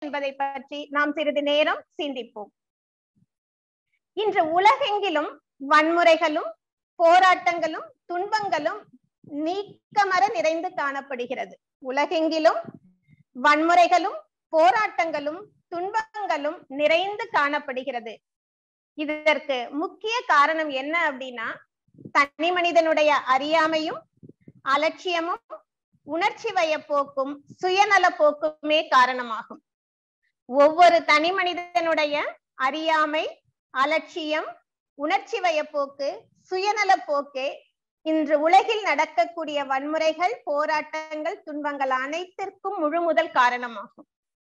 என்பதை பற்றி நாம் சிறிது நேரம் சிந்திப்போம் இன்று உலகெங்கிலும் வன்முறைகளும் போராட்டங்களும் துன்பங்களும் நீக்கமர நிறைந்து காணப்படுகிறது உலகெங்கிலும் வன்முறைகளும் போராட்டங்களும் துன்பங்களும் நிறைந்து காணப்படுகிறது இதற்கு முக்கிய காரணம் என்ன அப்படின்னா தனி மனிதனுடைய அறியாமையும் அலட்சியமும் உணர்ச்சி வயப்போக்கும் சுயநல போக்குமே காரணமாகும் ஒவ்வொரு தனி மனிதனுடைய அறியாமை அலட்சியம் உணர்ச்சி வயப்போக்கு சுயநல போக்கே இன்று உலகில் நடக்கக்கூடிய வன்முறைகள் போராட்டங்கள் துன்பங்கள் அனைத்திற்கும் முழு முதல் காரணமாகும்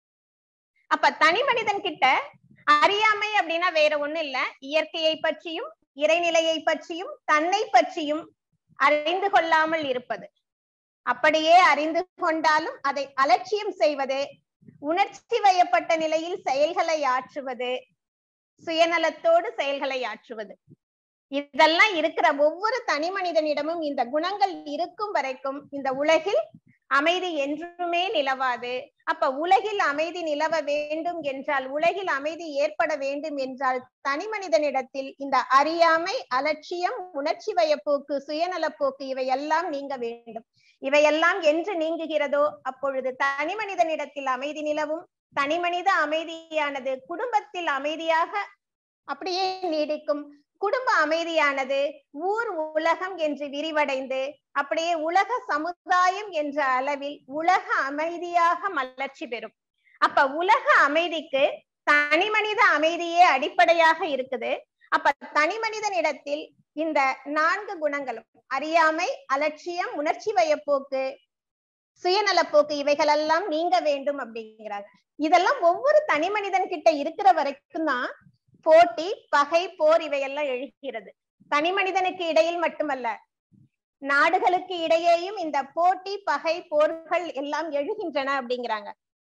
அப்ப தனி மனிதன் கிட்ட அறியாமை அப்படின்னா வேற ஒண்ணு இல்ல இயற்கையை பற்றியும் இறைநிலையை பற்றியும் தன்னை பற்றியும் அறிந்து கொள்ளாமல் இருப்பது அப்படியே அறிந்து கொண்டாலும் அதை அலட்சியம் செய்வது உணர்ச்சி வயப்பட்ட நிலையில் செயல்களை ஆற்றுவது சுயநலத்தோடு செயல்களை ஆற்றுவது இதெல்லாம் இருக்கிற ஒவ்வொரு தனி மனிதனிடமும் இந்த குணங்கள் இருக்கும் வரைக்கும் இந்த உலகில் அமைதி என்றுமே நிலவாது அப்ப உலகில் அமைதி நிலவ வேண்டும் என்றால் உலகில் அமைதி ஏற்பட வேண்டும் என்றால் தனி மனிதனிடத்தில் இந்த அறியாமை அலட்சியம் உணர்ச்சி வயப்போக்கு சுயநலப்போக்கு இவையெல்லாம் நீங்க வேண்டும் இவையெல்லாம் என்று நீங்குகிறதோ அப்பொழுது தனி மனிதனிடத்தில் அமைதி நிலவும் தனி மனித அமைதியானது குடும்பத்தில் அமைதியாக அப்படியே நீடிக்கும் குடும்ப அமைதியானது ஊர் உலகம் என்று விரிவடைந்து அப்படியே உலக சமுதாயம் என்ற அளவில் உலக அமைதியாக மலர்ச்சி பெறும் அப்ப உலக அமைதிக்கு தனி மனித அமைதியே அடிப்படையாக இருக்குது அப்ப தனி மனிதனிடத்தில் இந்த நான்கு குணங்களும் அறியாமை அலட்சியம் உணர்ச்சி வயப்போக்கு சுயநலப்போக்கு இவைகளெல்லாம் நீங்க வேண்டும் அப்படிங்கிறாங்க இதெல்லாம் ஒவ்வொரு தனி மனிதன் கிட்ட இருக்கிற வரைக்கும் தான் போட்டி பகை போர் இவையெல்லாம் எழுகிறது தனி மனிதனுக்கு இடையில் மட்டுமல்ல நாடுகளுக்கு இடையேயும் இந்த போட்டி பகை போர்கள் எல்லாம் எழுகின்றன அப்படிங்கிறாங்க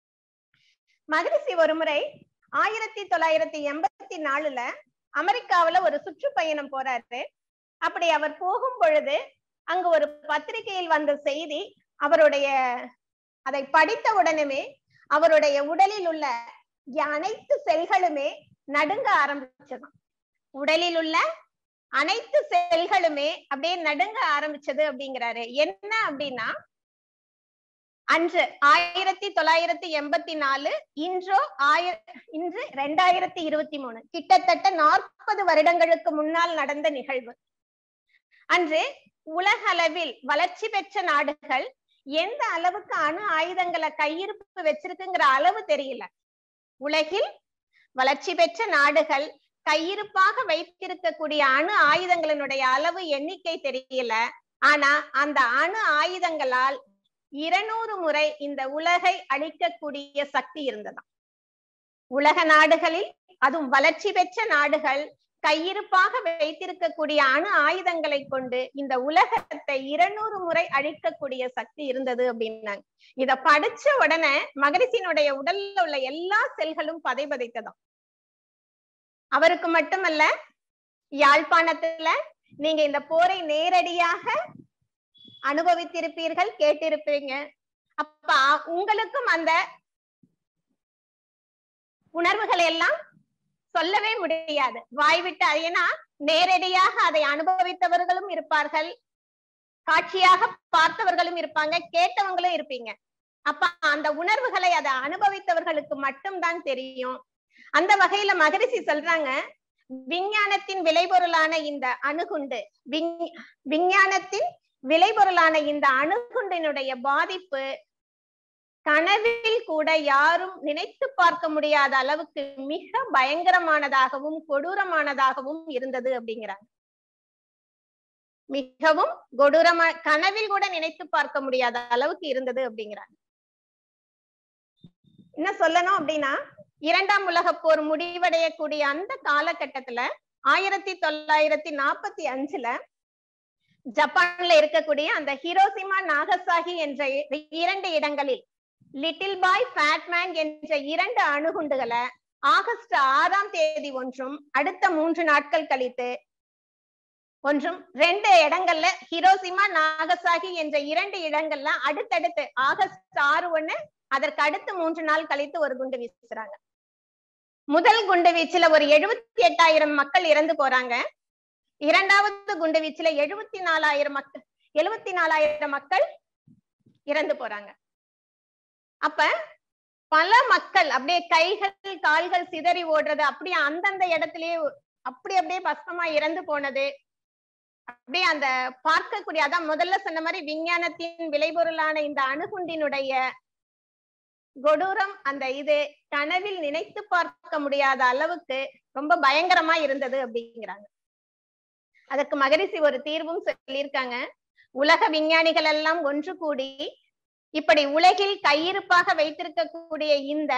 மகரிஷி ஒரு முறை ஆயிரத்தி தொள்ளாயிரத்தி எண்பத்தி நாலுல அமெரிக்காவுல ஒரு சுற்றுப்பயணம் போறாரு அப்படி அவர் போகும் பொழுது அங்கு ஒரு பத்திரிகையில் வந்த செய்தி அவருடைய அதை படித்த உடனே அவருடைய உடலில் உள்ள அனைத்து செல்களுமே நடுங்க ஆரம்பிச்சதாம் உடலில் உள்ள அனைத்து செல்களுமே அப்படியே நடுங்க ஆரம்பிச்சது அப்படிங்கிறாரு என்ன அப்படின்னா அன்று ஆயிரத்தி தொள்ளாயிரத்தி எண்பத்தி நாலு இன்றோ ஆயிர இன்று ரெண்டாயிரத்தி இருபத்தி மூணு கிட்டத்தட்ட நாற்பது வருடங்களுக்கு முன்னால் நடந்த நிகழ்வு அன்று உலக அளவில் வளர்ச்சி பெற்ற நாடுகள் எந்த அளவுக்கு அணு ஆயுதங்களை கையிருப்பு வச்சிருக்குங்கிற அளவு தெரியல உலகில் வளர்ச்சி பெற்ற நாடுகள் கையிருப்பாக வைத்திருக்கக்கூடிய அணு ஆயுதங்களினுடைய அளவு எண்ணிக்கை தெரியல ஆனா அந்த அணு ஆயுதங்களால் இருநூறு முறை இந்த உலகை அழிக்கக்கூடிய சக்தி இருந்ததாம் உலக நாடுகளில் அதுவும் வளர்ச்சி பெற்ற நாடுகள் கையிருப்பாக வைத்திருக்கக்கூடிய அணு ஆயுதங்களை கொண்டு இந்த உலகத்தை இருநூறு முறை அழிக்கக்கூடிய சக்தி இருந்தது அப்படின்னாங்க இத படிச்ச உடனே மகரிஷினுடைய உடல்ல உள்ள எல்லா செல்களும் பதைபதைத்ததாம் அவருக்கு மட்டுமல்ல யாழ்ப்பாணத்துல நீங்க இந்த போரை நேரடியாக அனுபவித்திருப்பீர்கள் கேட்டிருப்பீங்க அப்ப உங்களுக்கும் அந்த உணர்வுகளை எல்லாம் சொல்லவே முடியாது வாய் விட்டு ஏன்னா நேரடியாக அதை அனுபவித்தவர்களும் இருப்பார்கள் காட்சியாக பார்த்தவர்களும் இருப்பாங்க கேட்டவங்களும் இருப்பீங்க அப்ப அந்த உணர்வுகளை அதை அனுபவித்தவர்களுக்கு மட்டும்தான் தெரியும் அந்த வகையில மகரிஷி சொல்றாங்க விஞ்ஞானத்தின் விளைபொருளான இந்த அணுகுண்டு விஞ்ஞானத்தின் விளைபொருளான இந்த அணுகுண்டினுடைய பாதிப்பு கனவில் கூட யாரும் நினைத்து பார்க்க முடியாத அளவுக்கு மிக பயங்கரமானதாகவும் கொடூரமானதாகவும் இருந்தது அப்படிங்கிறாங்க மிகவும் கொடூரமா கனவில் கூட நினைத்து பார்க்க முடியாத அளவுக்கு இருந்தது அப்படிங்கிறாங்க என்ன சொல்லணும் அப்படின்னா இரண்டாம் உலக போர் முடிவடையக்கூடிய அந்த காலகட்டத்துல ஆயிரத்தி தொள்ளாயிரத்தி நாற்பத்தி அஞ்சுல ஜப்பான்ல இருக்கக்கூடிய அந்த ஹிரோசிமா நாகசாகி என்ற இரண்டு இடங்களில் லிட்டில் பாய் ஃபேட்மேன் என்ற இரண்டு அணுகுண்டுகளை ஆகஸ்ட் ஆறாம் தேதி ஒன்றும் அடுத்த மூன்று நாட்கள் கழித்து ஒன்றும் ரெண்டு இடங்கள்ல ஹிரோசிமா நாகசாகி என்ற இரண்டு இடங்கள்ல அடுத்தடுத்து ஆகஸ்ட் ஆறு ஒண்ணு அதற்கு அடுத்து மூன்று நாள் கழித்து ஒரு குண்டு வீசுறாங்க முதல் குண்டு வீச்சுல ஒரு எழுபத்தி எட்டாயிரம் மக்கள் இறந்து போறாங்க இரண்டாவது குண்டு வீச்சுல எழுபத்தி நாலாயிரம் மக்கள் எழுபத்தி நாலாயிரம் மக்கள் இறந்து போறாங்க அப்ப பல மக்கள் அப்படியே கைகள் கால்கள் சிதறி ஓடுறது அப்படியே அந்தந்த இடத்திலேயே அப்படி அப்படியே பஸ்மமா இறந்து போனது அப்படியே அந்த பார்க்கக்கூடிய அதான் முதல்ல சொன்ன மாதிரி விஞ்ஞானத்தின் விளைபொருளான இந்த அணுகுண்டினுடைய கொடூரம் அந்த இது கனவில் நினைத்து பார்க்க முடியாத அளவுக்கு ரொம்ப பயங்கரமா இருந்தது அப்படிங்கிறாங்க அதற்கு மகரிஷி ஒரு தீர்வும் சொல்லியிருக்காங்க உலக விஞ்ஞானிகள் எல்லாம் ஒன்று கூடி இப்படி உலகில் கையிருப்பாக வைத்திருக்கக்கூடிய இந்த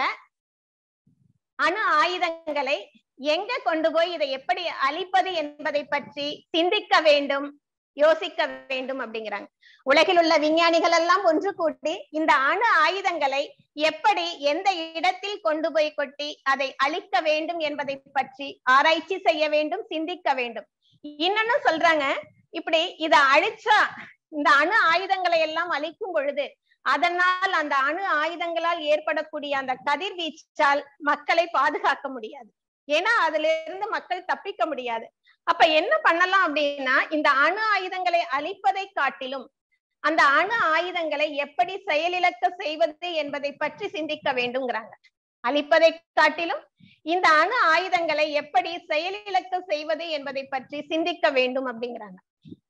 அணு ஆயுதங்களை எங்க கொண்டு போய் இதை எப்படி அழிப்பது என்பதை பற்றி சிந்திக்க வேண்டும் யோசிக்க வேண்டும் அப்படிங்கிறாங்க உலகில் உள்ள விஞ்ஞானிகள் எல்லாம் ஒன்று கூட்டி இந்த அணு ஆயுதங்களை எப்படி எந்த இடத்தில் கொண்டு போய் கொட்டி அதை அழிக்க வேண்டும் என்பதை பற்றி ஆராய்ச்சி செய்ய வேண்டும் சிந்திக்க வேண்டும் இன்னொன்னு சொல்றாங்க இப்படி இத அழிச்சா இந்த அணு ஆயுதங்களை எல்லாம் அழிக்கும் பொழுது அதனால் அந்த அணு ஆயுதங்களால் ஏற்படக்கூடிய அந்த கதிர்வீச்சால் மக்களை பாதுகாக்க முடியாது ஏன்னா அதுல இருந்து மக்கள் தப்பிக்க முடியாது அப்ப என்ன பண்ணலாம் அப்படின்னா இந்த அணு ஆயுதங்களை அழிப்பதை காட்டிலும் அந்த அணு ஆயுதங்களை எப்படி செயலிழக்க செய்வது என்பதை பற்றி சிந்திக்க வேண்டும்ங்கிறாங்க அழிப்பதை காட்டிலும் இந்த அணு ஆயுதங்களை எப்படி செயலிழக்க செய்வது என்பதை பற்றி சிந்திக்க வேண்டும் அப்படிங்கிறாங்க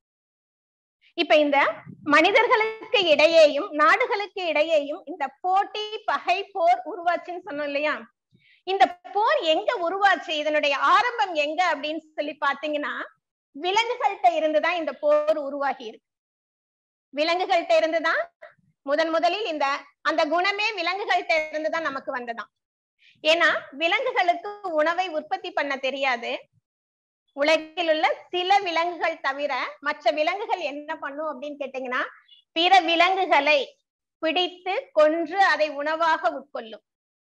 இப்ப இந்த மனிதர்களுக்கு இடையேயும் நாடுகளுக்கு இடையேயும் இந்த போட்டி பகை போர் உருவாச்சுன்னு சொன்னோம் இல்லையா இந்த போர் எங்க உருவாச்சு இதனுடைய ஆரம்பம் எங்க அப்படின்னு சொல்லி பாத்தீங்கன்னா விலங்குகள்கிட்ட இருந்துதான் இந்த போர் உருவாகி இருக்கு விலங்குகள்கிட்ட இருந்துதான் முதன் முதலில் இந்த அந்த குணமே விலங்குகள்கிட்ட இருந்துதான் நமக்கு வந்ததாம் ஏன்னா விலங்குகளுக்கு உணவை உற்பத்தி பண்ண தெரியாது உலகில் உள்ள சில விலங்குகள் தவிர மற்ற விலங்குகள் என்ன பண்ணும் அப்படின்னு கேட்டீங்கன்னா பிற விலங்குகளை பிடித்து கொன்று அதை உணவாக உட்கொள்ளும்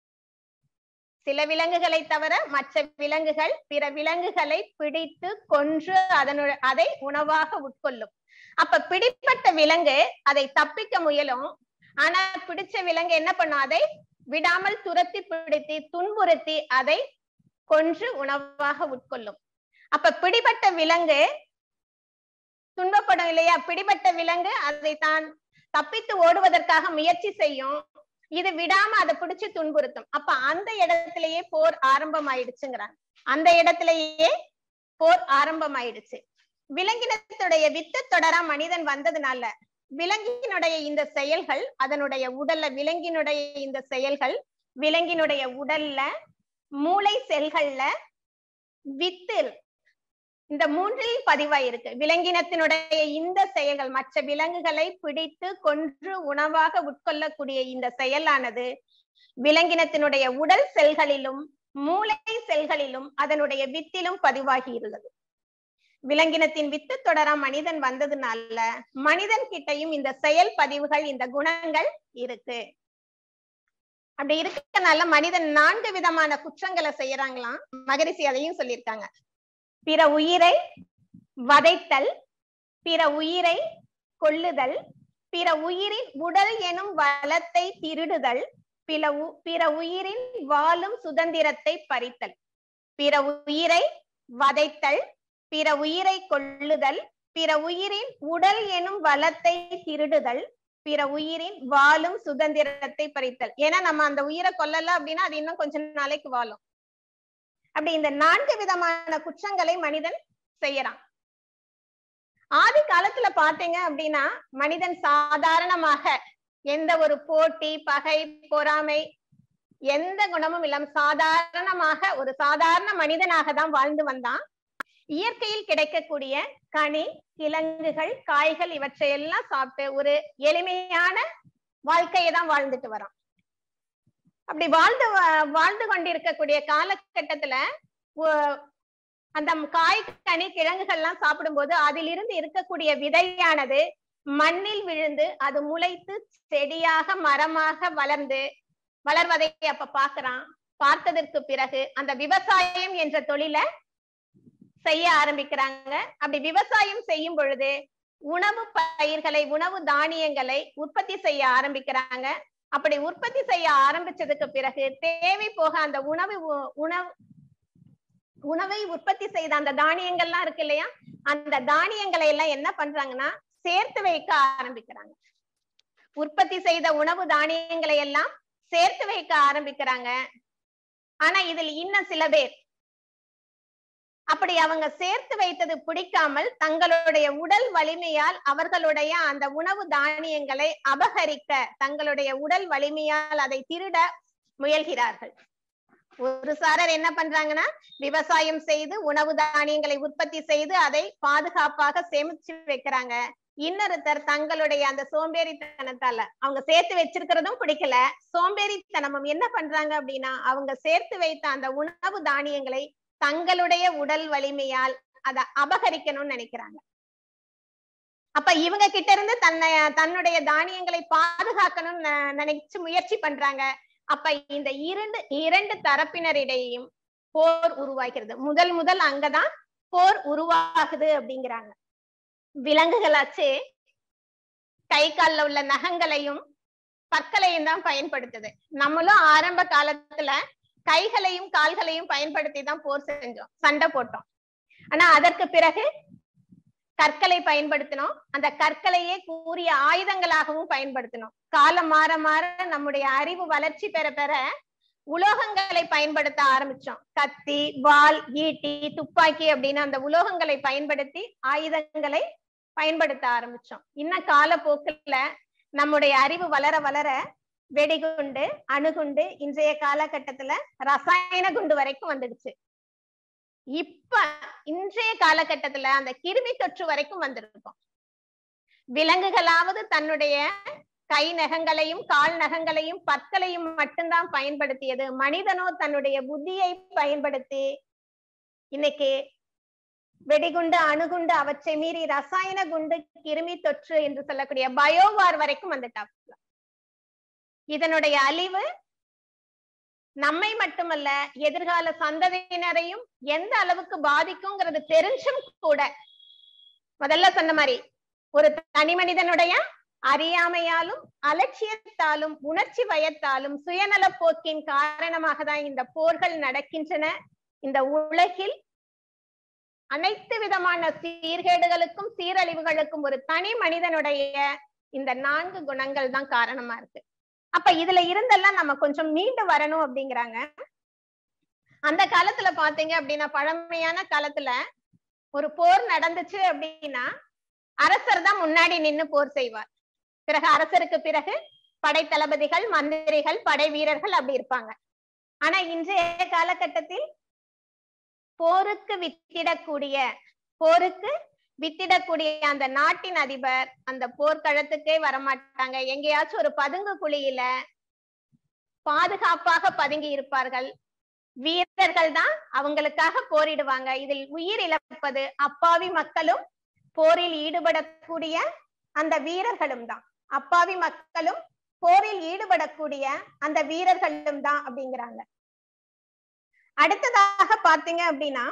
சில விலங்குகளை தவிர மற்ற விலங்குகள் பிற விலங்குகளை பிடித்து கொன்று அதனு அதை உணவாக உட்கொள்ளும் அப்ப பிடிப்பட்ட விலங்கு அதை தப்பிக்க முயலும் ஆனா பிடிச்ச விலங்கு என்ன பண்ணும் அதை விடாமல் துரத்தி பிடித்து துன்புறுத்தி அதை கொன்று உணவாக உட்கொள்ளும் அப்ப பிடிபட்ட விலங்கு துன்பப்படும் இல்லையா பிடிபட்ட விலங்கு அதை தான் தப்பித்து ஓடுவதற்காக முயற்சி செய்யும் இது விடாம அதை பிடிச்சு துன்புறுத்தும் அப்ப அந்த இடத்திலேயே போர் ஆரம்பம் ஆயிடுச்சுங்கிறாங்க அந்த இடத்திலேயே போர் ஆரம்பம் ஆயிடுச்சு விலங்கினத்துடைய வித்து தொடரா மனிதன் வந்ததுனால விலங்கினுடைய இந்த செயல்கள் அதனுடைய உடல்ல விலங்கினுடைய இந்த செயல்கள் விலங்கினுடைய உடல்ல மூளை செல்கள்ல வித்து இந்த மூன்றில் பதிவாயிருக்கு விலங்கினத்தினுடைய இந்த செயல்கள் மற்ற விலங்குகளை பிடித்து கொன்று உணவாக உட்கொள்ளக்கூடிய இந்த செயலானது விலங்கினத்தினுடைய உடல் செல்களிலும் மூளை செல்களிலும் அதனுடைய வித்திலும் பதிவாகி இருந்தது விலங்கினத்தின் வித்து தொடரா மனிதன் வந்ததுனால மனிதன் கிட்டையும் இந்த செயல் பதிவுகள் இந்த குணங்கள் இருக்கு அப்படி இருக்கனால மனிதன் நான்கு விதமான குற்றங்களை செய்யறாங்களாம் மகரிஷி அதையும் சொல்லியிருக்காங்க பிற உயிரை வதைத்தல் பிற உயிரை கொல்லுதல் பிற உயிரின் உடல் எனும் வளத்தை திருடுதல் பிற பிற உயிரின் வாழும் சுதந்திரத்தை பறித்தல் பிற உயிரை வதைத்தல் பிற உயிரை கொல்லுதல் பிற உயிரின் உடல் எனும் வளத்தை திருடுதல் பிற உயிரின் வாழும் சுதந்திரத்தை பறித்தல் ஏன்னா நம்ம அந்த உயிரை கொல்லல அப்படின்னா அது இன்னும் கொஞ்ச நாளைக்கு வாழும் அப்படி இந்த நான்கு விதமான குற்றங்களை மனிதன் செய்யறான் ஆதி காலத்துல பாத்தீங்க அப்படின்னா மனிதன் சாதாரணமாக எந்த ஒரு போட்டி பகை பொறாமை எந்த குணமும் இல்லாம சாதாரணமாக ஒரு சாதாரண மனிதனாக தான் வாழ்ந்து வந்தான் இயற்கையில் கிடைக்கக்கூடிய கனி கிழங்குகள் காய்கள் இவற்றையெல்லாம் சாப்பிட்டு ஒரு எளிமையான வாழ்க்கையை தான் வாழ்ந்துட்டு வரோம் அப்படி வாழ்ந்து வாழ்ந்து கொண்டிருக்கக்கூடிய காலகட்டத்துல அந்த காய் கனி கிழங்குகள்லாம் சாப்பிடும்போது அதிலிருந்து இருக்கக்கூடிய விதையானது மண்ணில் விழுந்து அது முளைத்து செடியாக மரமாக வளர்ந்து வளர்வதை அப்ப பாக்குறான் பார்த்ததற்கு பிறகு அந்த விவசாயம் என்ற தொழில செய்ய ஆரம்பிக்கிறாங்க அப்படி விவசாயம் செய்யும் பொழுது உணவு பயிர்களை உணவு தானியங்களை உற்பத்தி செய்ய ஆரம்பிக்கிறாங்க அப்படி உற்பத்தி செய்ய ஆரம்பிச்சதுக்கு பிறகு தேவை போக அந்த உணவு உ- உணவு உணவை உற்பத்தி செய்த அந்த தானியங்கள்லாம் இருக்கு இல்லையா அந்த தானியங்களை எல்லாம் என்ன பண்றாங்கன்னா சேர்த்து வைக்க ஆரம்பிக்கிறாங்க உற்பத்தி செய்த உணவு தானியங்களை எல்லாம் சேர்த்து வைக்க ஆரம்பிக்கிறாங்க ஆனா இதில் இன்னும் சில பேர் அப்படி அவங்க சேர்த்து வைத்தது பிடிக்காமல் தங்களுடைய உடல் வலிமையால் அவர்களுடைய அந்த உணவு தானியங்களை அபகரிக்க தங்களுடைய உடல் வலிமையால் அதை திருட முயல்கிறார்கள் ஒரு சாரர் என்ன பண்றாங்கன்னா விவசாயம் செய்து உணவு தானியங்களை உற்பத்தி செய்து அதை பாதுகாப்பாக சேமிச்சு வைக்கிறாங்க இன்னொருத்தர் தங்களுடைய அந்த சோம்பேறித்தனத்தால அவங்க சேர்த்து வச்சிருக்கிறதும் பிடிக்கல சோம்பேறித்தனமும் என்ன பண்றாங்க அப்படின்னா அவங்க சேர்த்து வைத்த அந்த உணவு தானியங்களை தங்களுடைய உடல் வலிமையால் அதை அபகரிக்கணும்னு நினைக்கிறாங்க அப்ப இவங்க கிட்ட இருந்து தன்னை தன்னுடைய தானியங்களை பாதுகாக்கணும்னு ந- நினைச்சு முயற்சி பண்றாங்க அப்ப இந்த இரண்டு இரண்டு தரப்பினரிடையும் போர் உருவாகிறது முதல் முதல் அங்கதான் போர் உருவாகுது அப்படிங்கிறாங்க விலங்குகளாச்சு கை கால்ல உள்ள நகங்களையும் பற்களையும் தான் பயன்படுத்துது நம்மளும் ஆரம்ப காலத்துல கைகளையும் கால்களையும் பயன்படுத்தி தான் போர் செஞ்சோம் சண்டை போட்டோம் ஆனா அதற்கு பிறகு கற்களை பயன்படுத்தினோம் அந்த கற்களையே கூறிய ஆயுதங்களாகவும் பயன்படுத்தினோம் காலம் மாற மாற நம்முடைய அறிவு வளர்ச்சி பெற பெற உலோகங்களை பயன்படுத்த ஆரம்பிச்சோம் கத்தி வாள் ஈட்டி துப்பாக்கி அப்படின்னு அந்த உலோகங்களை பயன்படுத்தி ஆயுதங்களை பயன்படுத்த ஆரம்பிச்சோம் இன்னும் காலப்போக்குல நம்முடைய அறிவு வளர வளர வெடிகுண்டு அணுகுண்டு இன்றைய காலகட்டத்துல ரசாயன குண்டு வரைக்கும் வந்துடுச்சு இப்ப இன்றைய காலகட்டத்துல அந்த கிருமி தொற்று வரைக்கும் வந்திருக்கும் விலங்குகளாவது தன்னுடைய கை நகங்களையும் கால் நகங்களையும் பற்களையும் மட்டும்தான் பயன்படுத்தியது மனிதனோ தன்னுடைய புத்தியை பயன்படுத்தி இன்னைக்கு வெடிகுண்டு அணுகுண்டு அவற்றை மீறி ரசாயன குண்டு கிருமி தொற்று என்று சொல்லக்கூடிய பயோவார் வரைக்கும் வந்துட்டாப்ல இதனுடைய அழிவு நம்மை மட்டுமல்ல எதிர்கால சந்ததியினரையும் எந்த அளவுக்கு பாதிக்குங்கிறது தெரிஞ்சும் கூட முதல்ல சொன்ன மாதிரி ஒரு தனி மனிதனுடைய அறியாமையாலும் அலட்சியத்தாலும் உணர்ச்சி பயத்தாலும் சுயநல போக்கின் காரணமாக தான் இந்த போர்கள் நடக்கின்றன இந்த உலகில் அனைத்து விதமான சீர்கேடுகளுக்கும் சீரழிவுகளுக்கும் ஒரு தனி மனிதனுடைய இந்த நான்கு குணங்கள் தான் காரணமா இருக்கு அப்ப இதுல இருந்தெல்லாம் நம்ம கொஞ்சம் மீண்டு வரணும் அப்படிங்கிறாங்க அந்த காலத்துல பாத்தீங்க அப்படின்னா பழமையான காலத்துல ஒரு போர் நடந்துச்சு அப்படின்னா அரசர் தான் முன்னாடி நின்னு போர் செய்வார் பிறகு அரசருக்கு பிறகு படை தளபதிகள் மந்திரிகள் படை வீரர்கள் அப்படி இருப்பாங்க ஆனா இன்றைய காலகட்டத்தில் போருக்கு வித்திடக்கூடிய போருக்கு வித்திடக்கூடிய அந்த நாட்டின் அதிபர் அந்த போர்க்களத்துக்கே வரமாட்டாங்க எங்கேயாச்சும் ஒரு பதுங்கு குழியில பாதுகாப்பாக பதுங்கி இருப்பார்கள் வீரர்கள் தான் அவங்களுக்காக போரிடுவாங்க இதில் உயிர் இழப்பது அப்பாவி மக்களும் போரில் ஈடுபடக்கூடிய அந்த வீரர்களும் தான் அப்பாவி மக்களும் போரில் ஈடுபடக்கூடிய அந்த வீரர்களும் தான் அப்படிங்கிறாங்க அடுத்ததாக பாத்தீங்க அப்படின்னா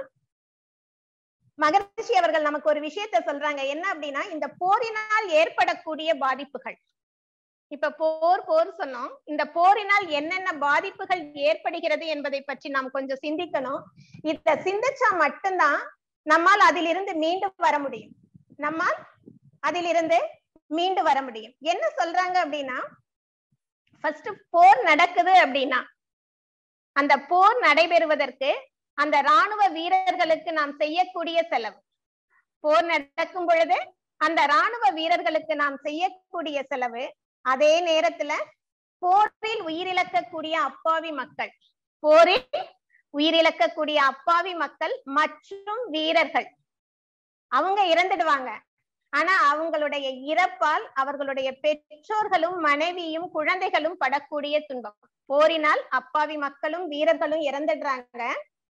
மகரிஷி அவர்கள் நமக்கு ஒரு விஷயத்த சொல்றாங்க என்ன அப்படின்னா இந்த போரினால் ஏற்படக்கூடிய பாதிப்புகள் இப்ப போர் போர் சொன்னோம் இந்த போரினால் என்னென்ன பாதிப்புகள் ஏற்படுகிறது என்பதை பற்றி நாம் கொஞ்சம் சிந்திக்கணும் இத சிந்திச்சா மட்டும்தான் நம்மால் அதிலிருந்து மீண்டு வர முடியும் நம்மால் அதிலிருந்து மீண்டு வர முடியும் என்ன சொல்றாங்க அப்படின்னா ஃபர்ஸ்ட் போர் நடக்குது அப்படின்னா அந்த போர் நடைபெறுவதற்கு அந்த ராணுவ வீரர்களுக்கு நாம் செய்யக்கூடிய செலவு போர் நடக்கும் பொழுது அந்த ராணுவ வீரர்களுக்கு நாம் செய்யக்கூடிய செலவு அதே நேரத்துல போரில் உயிரிழக்கக்கூடிய அப்பாவி மக்கள் போரில் உயிரிழக்கக்கூடிய அப்பாவி மக்கள் மற்றும் வீரர்கள் அவங்க இறந்துடுவாங்க ஆனா அவங்களுடைய இறப்பால் அவர்களுடைய பெற்றோர்களும் மனைவியும் குழந்தைகளும் படக்கூடிய துன்பம் போரினால் அப்பாவி மக்களும் வீரர்களும் இறந்துடுறாங்க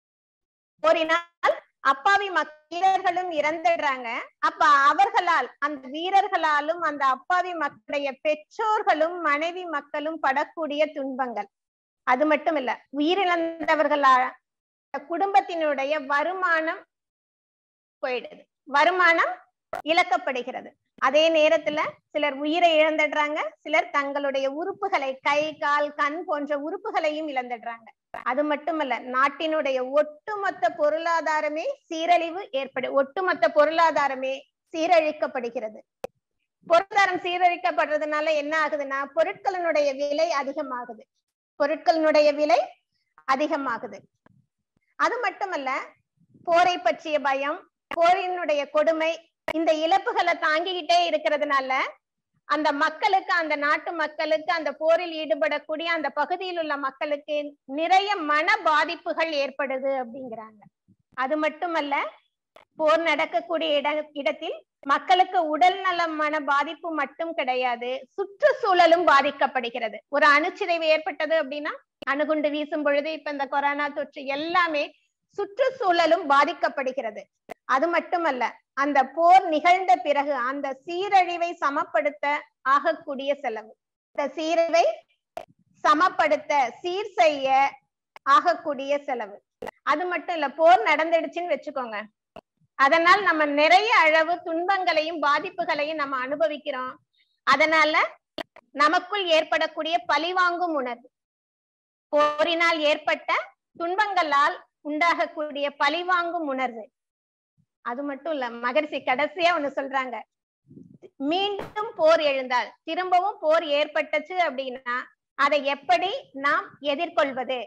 போரினால் அப்பாவி மக் வீரர்களும் இறந்துடுறாங்க அப்ப அவர்களால் அந்த வீரர்களாலும் அந்த அப்பாவி மக்களுடைய பெற்றோர்களும் மனைவி மக்களும் படக்கூடிய துன்பங்கள் அது மட்டும் இல்ல உயிரிழந்தவர்களா குடும்பத்தினுடைய வருமானம் போயிடுது வருமானம் இழக்கப்படுகிறது அதே நேரத்துல சிலர் உயிரை இழந்துடுறாங்க சிலர் தங்களுடைய உறுப்புகளை கை கால் கண் போன்ற உறுப்புகளையும் இழந்துடுறாங்க அது மட்டுமல்ல நாட்டினுடைய ஒட்டுமொத்த பொருளாதாரமே சீரழிவு ஏற்படு ஒட்டுமொத்த பொருளாதாரமே சீரழிக்கப்படுகிறது பொருளாதாரம் சீரழிக்கப்படுறதுனால என்ன ஆகுதுன்னா பொருட்களினுடைய விலை அதிகமாகுது பொருட்களினுடைய விலை அதிகமாகுது அது மட்டுமல்ல போரை பற்றிய பயம் போரினுடைய கொடுமை இந்த இழப்புகளை தாங்கிக்கிட்டே இருக்கிறதுனால அந்த மக்களுக்கு அந்த நாட்டு மக்களுக்கு அந்த போரில் ஈடுபடக்கூடிய அந்த பகுதியில் உள்ள மக்களுக்கு நிறைய மன பாதிப்புகள் ஏற்படுது அப்படிங்கிறாங்க அது மட்டுமல்ல போர் நடக்கக்கூடிய இட இடத்தில் மக்களுக்கு உடல் நலம் மன பாதிப்பு மட்டும் கிடையாது சுற்றுச்சூழலும் பாதிக்கப்படுகிறது ஒரு அணுச்சிதைவு ஏற்பட்டது அப்படின்னா அணுகுண்டு வீசும் பொழுது இப்ப இந்த கொரோனா தொற்று எல்லாமே சுற்றுச்சூழலும் பாதிக்கப்படுகிறது அது மட்டுமல்ல அந்த போர் நிகழ்ந்த பிறகு அந்த சீரழிவை சமப்படுத்த ஆகக்கூடிய செலவு இந்த சீரழிவை சமப்படுத்த சீர் செய்ய ஆகக்கூடிய செலவு அது மட்டும் இல்ல போர் நடந்துடுச்சுன்னு வச்சுக்கோங்க அதனால் நம்ம நிறைய அளவு துன்பங்களையும் பாதிப்புகளையும் நம்ம அனுபவிக்கிறோம் அதனால நமக்குள் ஏற்படக்கூடிய பழிவாங்கும் உணர்வு போரினால் ஏற்பட்ட துன்பங்களால் உண்டாகக்கூடிய பழிவாங்கும் உணர்வு அது மட்டும் இல்ல மகரிஷி கடைசியா ஒண்ணு சொல்றாங்க மீண்டும் போர் எழுந்தால் திரும்பவும் போர் ஏற்பட்டுச்சு அப்படின்னா அதை எப்படி நாம் எதிர்கொள்வது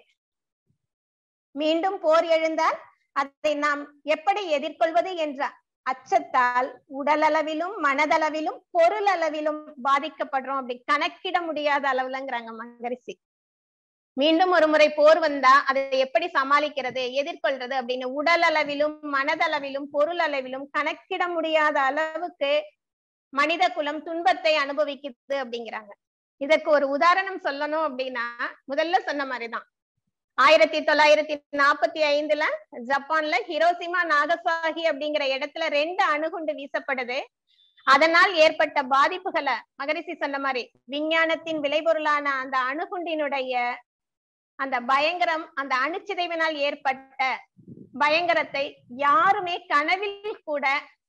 மீண்டும் போர் எழுந்தால் அதை நாம் எப்படி எதிர்கொள்வது என்ற அச்சத்தால் உடலளவிலும் மனதளவிலும் பொருள் அளவிலும் பாதிக்கப்படுறோம் அப்படி கணக்கிட முடியாத அளவுலங்கிறாங்க மகரிஷி மீண்டும் ஒரு முறை போர் வந்தா அதை எப்படி சமாளிக்கிறது எதிர்கொள்றது அப்படின்னு உடல் அளவிலும் மனதளவிலும் பொருள் அளவிலும் கணக்கிட முடியாத அளவுக்கு மனித குலம் துன்பத்தை அனுபவிக்குது அப்படிங்கிறாங்க இதற்கு ஒரு உதாரணம் சொல்லணும் அப்படின்னா முதல்ல சொன்ன மாதிரிதான் ஆயிரத்தி தொள்ளாயிரத்தி நாற்பத்தி ஐந்துல ஜப்பான்ல ஹிரோசிமா நாகசாகி அப்படிங்கிற இடத்துல ரெண்டு அணுகுண்டு வீசப்படுது அதனால் ஏற்பட்ட பாதிப்புகளை மகரிஷி சொன்ன மாதிரி விஞ்ஞானத்தின் விளைபொருளான அந்த அணுகுண்டினுடைய அந்த பயங்கரம் அந்த அணுச்சிதைவினால் ஏற்பட்ட பயங்கரத்தை யாருமே கனவில் கூட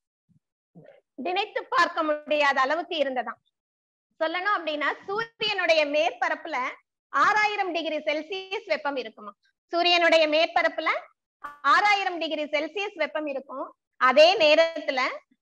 நினைத்து பார்க்க முடியாத அளவுக்கு இருந்ததாம் சொல்லணும் அப்படின்னா சூரியனுடைய மேற்பரப்புல ஆறாயிரம் டிகிரி செல்சியஸ் வெப்பம் இருக்குமா சூரியனுடைய மேற்பரப்புல ஆறாயிரம் டிகிரி செல்சியஸ் வெப்பம் இருக்கும் அதே நேரத்துல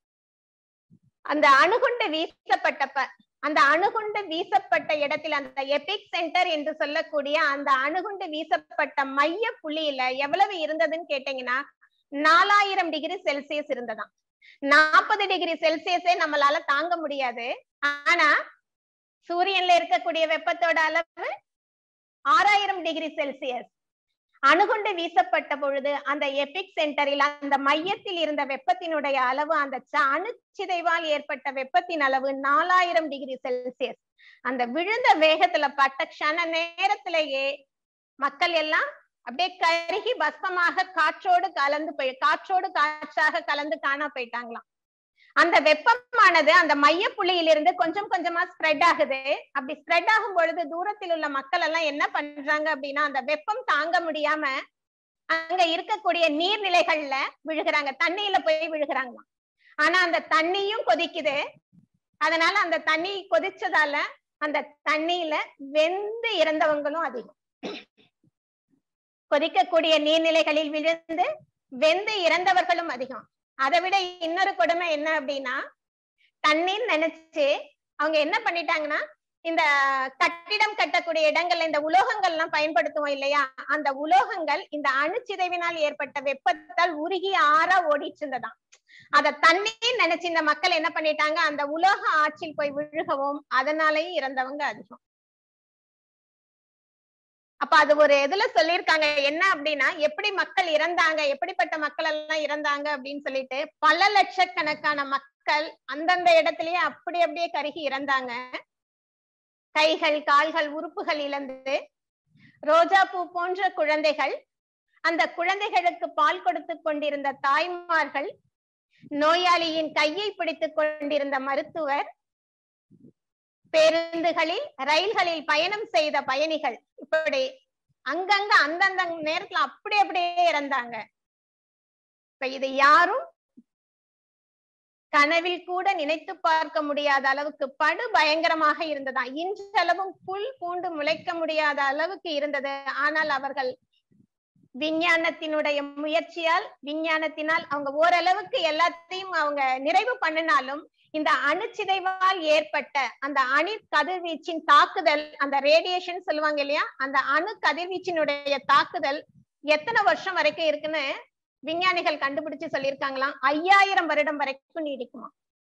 அந்த அணுகுண்டு வீசப்பட்டப்ப அந்த அணுகுண்டு வீசப்பட்ட இடத்தில் அந்த எபிக் சென்டர் என்று சொல்லக்கூடிய அந்த அணுகுண்டு வீசப்பட்ட மைய புள்ளியில எவ்வளவு இருந்ததுன்னு கேட்டீங்கன்னா நாலாயிரம் டிகிரி செல்சியஸ் இருந்ததாம் நாற்பது டிகிரி செல்சியஸே நம்மளால தாங்க முடியாது ஆனா சூரியன்ல இருக்கக்கூடிய வெப்பத்தோட அளவு ஆறாயிரம் டிகிரி செல்சியஸ் அணுகுண்டு வீசப்பட்ட பொழுது அந்த எபிக் சென்டரில் அந்த மையத்தில் இருந்த வெப்பத்தினுடைய அளவு அந்த அணுச்சிதைவால் ஏற்பட்ட வெப்பத்தின் அளவு நாலாயிரம் டிகிரி செல்சியஸ் அந்த விழுந்த வேகத்துல பட்ட க்ஷண நேரத்திலேயே மக்கள் எல்லாம் அப்படியே கருகி பஸ்பமாக காற்றோடு கலந்து போய் காற்றோடு காற்றாக கலந்து காணா போயிட்டாங்களாம் அந்த வெப்பமானது அந்த மைய புள்ளியிலிருந்து கொஞ்சம் கொஞ்சமா ஸ்ப்ரெட் ஆகுது அப்படி ஸ்ப்ரெட் ஆகும் பொழுது தூரத்தில் உள்ள மக்கள் எல்லாம் என்ன பண்றாங்க அப்படின்னா அந்த வெப்பம் தாங்க முடியாம அங்க இருக்கக்கூடிய நீர்நிலைகள்ல விழுகிறாங்க தண்ணியில போய் விழுகிறாங்களாம் ஆனா அந்த தண்ணியும் கொதிக்குது அதனால அந்த தண்ணி கொதிச்சதால அந்த தண்ணியில வெந்து இறந்தவங்களும் அதிகம் கொதிக்கக்கூடிய நீர்நிலைகளில் விழுந்து வெந்து இறந்தவர்களும் அதிகம் அதை விட இன்னொரு கொடுமை என்ன அப்படின்னா தண்ணீர் நினைச்சு அவங்க என்ன பண்ணிட்டாங்கன்னா இந்த கட்டிடம் கட்டக்கூடிய இடங்கள்ல இந்த உலோகங்கள் எல்லாம் பயன்படுத்துவோம் இல்லையா அந்த உலோகங்கள் இந்த அணுச்சிதைவினால் ஏற்பட்ட வெப்பத்தால் உருகி ஆறா ஓடிட்டு இருந்ததாம் அத தண்ணீர் நினைச்சு இந்த மக்கள் என்ன பண்ணிட்டாங்க அந்த உலோக ஆற்றில் போய் விழுகவும் அதனாலயும் இறந்தவங்க அதிகம் அப்ப அது ஒரு இதுல சொல்லியிருக்காங்க என்ன அப்படின்னா எப்படி மக்கள் இறந்தாங்க எப்படிப்பட்ட மக்கள் எல்லாம் இறந்தாங்க அப்படின்னு சொல்லிட்டு பல லட்சக்கணக்கான மக்கள் அந்தந்த இடத்திலேயே அப்படி அப்படியே கருகி இறந்தாங்க கைகள் கால்கள் உறுப்புகள் இழந்து ரோஜா பூ போன்ற குழந்தைகள் அந்த குழந்தைகளுக்கு பால் கொடுத்து கொண்டிருந்த தாய்மார்கள் நோயாளியின் கையை பிடித்துக் கொண்டிருந்த மருத்துவர் பேருந்துகளில் ரயில்களில் பயணம் செய்த பயணிகள் இப்படி அங்கங்க அந்தந்த நேரத்துல அப்படி அப்படியே இறந்தாங்க இப்ப இது யாரும் கனவில் கூட நினைத்து பார்க்க முடியாத அளவுக்கு படு பயங்கரமாக இருந்ததா இன்றளவும் புல் பூண்டு முளைக்க முடியாத அளவுக்கு இருந்தது ஆனால் அவர்கள் விஞ்ஞானத்தினுடைய முயற்சியால் விஞ்ஞானத்தினால் அவங்க ஓரளவுக்கு எல்லாத்தையும் அவங்க நிறைவு பண்ணினாலும் இந்த அணுச்சிதைவால் ஏற்பட்ட அந்த அணு கதிர்வீச்சின் தாக்குதல் அந்த ரேடியேஷன் சொல்லுவாங்க இல்லையா அந்த அணு கதிர்வீச்சினுடைய தாக்குதல் எத்தனை வருஷம் வரைக்கும் இருக்குன்னு விஞ்ஞானிகள் கண்டுபிடிச்சு சொல்லியிருக்காங்களாம் ஐயாயிரம் வருடம் வரைக்கும் நீடிக்குமா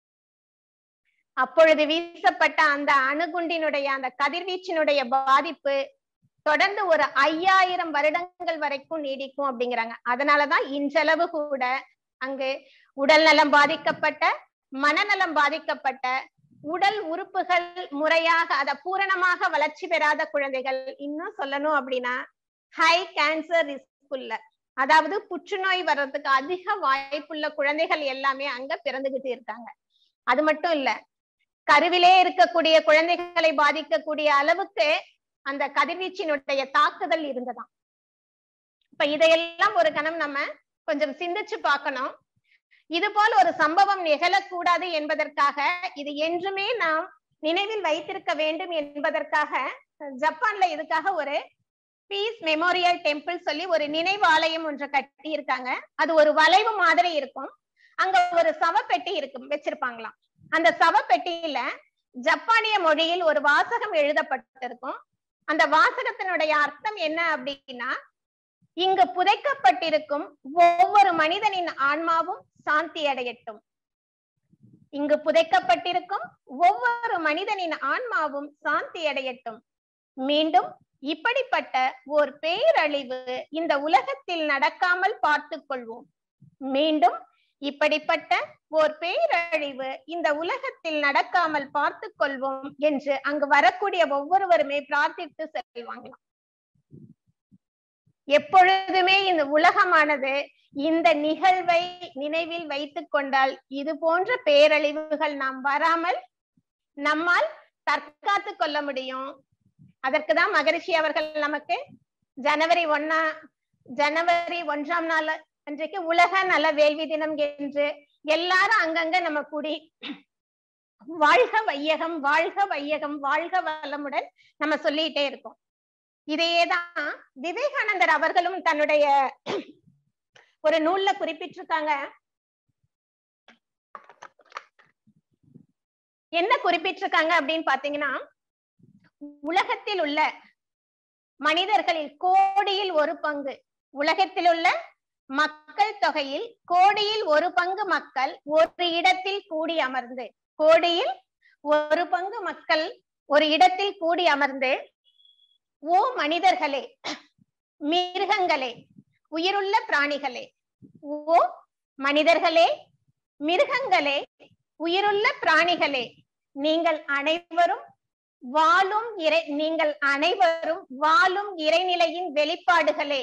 அப்பொழுது வீசப்பட்ட அந்த அணுகுண்டினுடைய அந்த கதிர்வீச்சினுடைய பாதிப்பு தொடர்ந்து ஒரு ஐயாயிரம் வருடங்கள் வரைக்கும் நீடிக்கும் அப்படிங்கிறாங்க அதனாலதான் இன்றளவு கூட அங்கு உடல் நலம் பாதிக்கப்பட்ட மனநலம் பாதிக்கப்பட்ட உடல் உறுப்புகள் முறையாக அத பூரணமாக வளர்ச்சி பெறாத குழந்தைகள் இன்னும் சொல்லணும் அப்படின்னா ஹை கேன்சர் ரிஸ்க் உள்ள அதாவது புற்றுநோய் வர்றதுக்கு அதிக வாய்ப்புள்ள குழந்தைகள் எல்லாமே அங்க பிறந்துகிட்டு இருக்காங்க அது மட்டும் இல்ல கருவிலே இருக்கக்கூடிய குழந்தைகளை பாதிக்கக்கூடிய அளவுக்கு அந்த கதிர்வீச்சினுடைய தாக்குதல் இருந்ததாம் இப்ப இதையெல்லாம் ஒரு கணம் நம்ம கொஞ்சம் சிந்திச்சு பார்க்கணும் இது போல் ஒரு சம்பவம் நிகழக்கூடாது என்பதற்காக இது என்றுமே நாம் நினைவில் வைத்திருக்க வேண்டும் என்பதற்காக ஜப்பான்ல இதுக்காக ஒரு பீஸ் மெமோரியல் டெம்பிள் சொல்லி ஒரு நினைவு ஆலயம் ஒன்று கட்டி இருக்காங்க அது ஒரு வளைவு மாதிரி இருக்கும் அங்க ஒரு சவப்பெட்டி இருக்கும் வச்சிருப்பாங்களாம் அந்த சவப்பெட்டியில ஜப்பானிய மொழியில் ஒரு வாசகம் எழுதப்பட்டிருக்கும் அந்த வாசகத்தினுடைய அர்த்தம் என்ன அப்படின்னா இங்கு புதைக்கப்பட்டிருக்கும் ஒவ்வொரு மனிதனின் ஆன்மாவும் சாந்தி அடையட்டும் இங்கு புதைக்கப்பட்டிருக்கும் ஒவ்வொரு மனிதனின் ஆன்மாவும் சாந்தி அடையட்டும் மீண்டும் இப்படிப்பட்ட ஓர் பேரழிவு இந்த உலகத்தில் நடக்காமல் பார்த்து கொள்வோம் மீண்டும் இப்படிப்பட்ட ஓர் பேரழிவு இந்த உலகத்தில் நடக்காமல் பார்த்து கொள்வோம் என்று அங்கு வரக்கூடிய ஒவ்வொருவருமே பிரார்த்தித்து செல்வாங்களாம் எப்பொழுதுமே இந்த உலகமானது இந்த நிகழ்வை நினைவில் வைத்துக் கொண்டால் இது போன்ற பேரழிவுகள் நாம் வராமல் நம்மால் தற்காத்து கொள்ள முடியும் அதற்குதான் மகரிஷி அவர்கள் நமக்கு ஜனவரி ஒன்னா ஜனவரி ஒன்றாம் நாள் அன்றைக்கு உலக நல வேள்வி தினம் என்று எல்லாரும் அங்கங்க நம்ம கூடி வாழ்க வையகம் வாழ்க வையகம் வாழ்க வளமுடன் நம்ம சொல்லிட்டே இருக்கோம் இதையேதான் விவேகானந்தர் அவர்களும் தன்னுடைய ஒரு நூல்ல குறிப்பிட்டிருக்காங்க என்ன குறிப்பிட்டிருக்காங்க அப்படின்னு பாத்தீங்கன்னா உலகத்தில் உள்ள மனிதர்களில் கோடியில் ஒரு பங்கு உலகத்தில் உள்ள மக்கள் தொகையில் கோடியில் ஒரு பங்கு மக்கள் ஒரு இடத்தில் கூடி அமர்ந்து கோடியில் ஒரு பங்கு மக்கள் ஒரு இடத்தில் கூடி அமர்ந்து ஓ மனிதர்களே மிருகங்களே உயிருள்ள பிராணிகளே ஓ மனிதர்களே மிருகங்களே உயிருள்ள பிராணிகளே நீங்கள் அனைவரும் வாழும் இறை நீங்கள் அனைவரும் வாழும் இறைநிலையின் வெளிப்பாடுகளே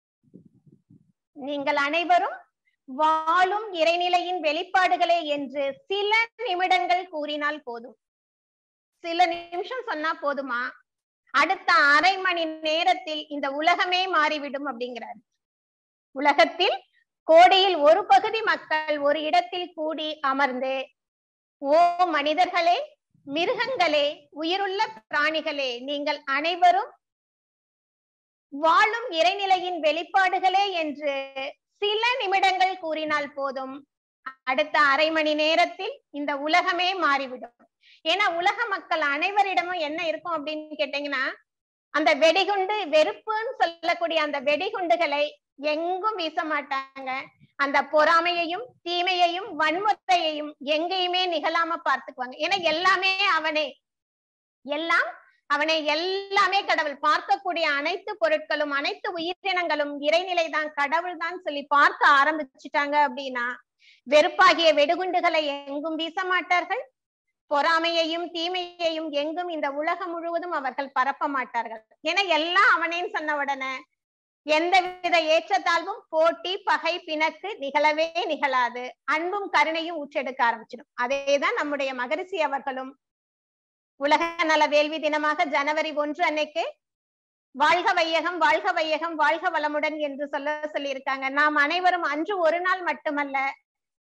நீங்கள் அனைவரும் வாழும் இறைநிலையின் வெளிப்பாடுகளே என்று சில நிமிடங்கள் கூறினால் போதும் சில நிமிஷம் சொன்னா போதுமா அடுத்த அரை மணி நேரத்தில் இந்த உலகமே மாறிவிடும் அப்படிங்கிறார் உலகத்தில் கோடியில் ஒரு பகுதி மக்கள் ஒரு இடத்தில் கூடி அமர்ந்து ஓ மனிதர்களே மிருகங்களே உயிருள்ள பிராணிகளே நீங்கள் அனைவரும் வாழும் இறைநிலையின் வெளிப்பாடுகளே என்று சில நிமிடங்கள் கூறினால் போதும் அடுத்த அரை மணி நேரத்தில் இந்த உலகமே மாறிவிடும் ஏன்னா உலக மக்கள் அனைவரிடமும் என்ன இருக்கும் அப்படின்னு கேட்டீங்கன்னா அந்த வெடிகுண்டு வெறுப்புன்னு சொல்லக்கூடிய அந்த வெடிகுண்டுகளை எங்கும் வீச மாட்டாங்க அந்த பொறாமையையும் தீமையையும் வன்முறையையும் எங்கேயுமே நிகழாம பார்த்துக்குவாங்க ஏன்னா எல்லாமே அவனே எல்லாம் அவனை எல்லாமே கடவுள் பார்க்கக்கூடிய அனைத்து பொருட்களும் அனைத்து உயிரினங்களும் இறைநிலை தான் கடவுள் தான் சொல்லி பார்க்க ஆரம்பிச்சுட்டாங்க அப்படின்னா வெறுப்பாகிய வெடுகுண்டுகளை எங்கும் வீச மாட்டார்கள் பொறாமையையும் தீமையையும் எங்கும் இந்த உலகம் முழுவதும் அவர்கள் பரப்ப மாட்டார்கள் ஏன்னா எல்லாம் அவனேன்னு சொன்ன உடனே எந்தவித ஏற்றத்தாழ்வும் போட்டி பகை பிணக்கு நிகழவே நிகழாது அன்பும் கருணையும் ஊற்றெடுக்க ஆரம்பிச்சிடும் அதேதான் நம்முடைய மகரிஷி அவர்களும் உலக நல வேள்வி தினமாக ஜனவரி ஒன்று அன்னைக்கு வாழ்க வையகம் வாழ்க வையகம் வாழ்க வளமுடன் என்று சொல்ல சொல்லியிருக்காங்க நாம் அனைவரும் அன்று ஒரு நாள் மட்டுமல்ல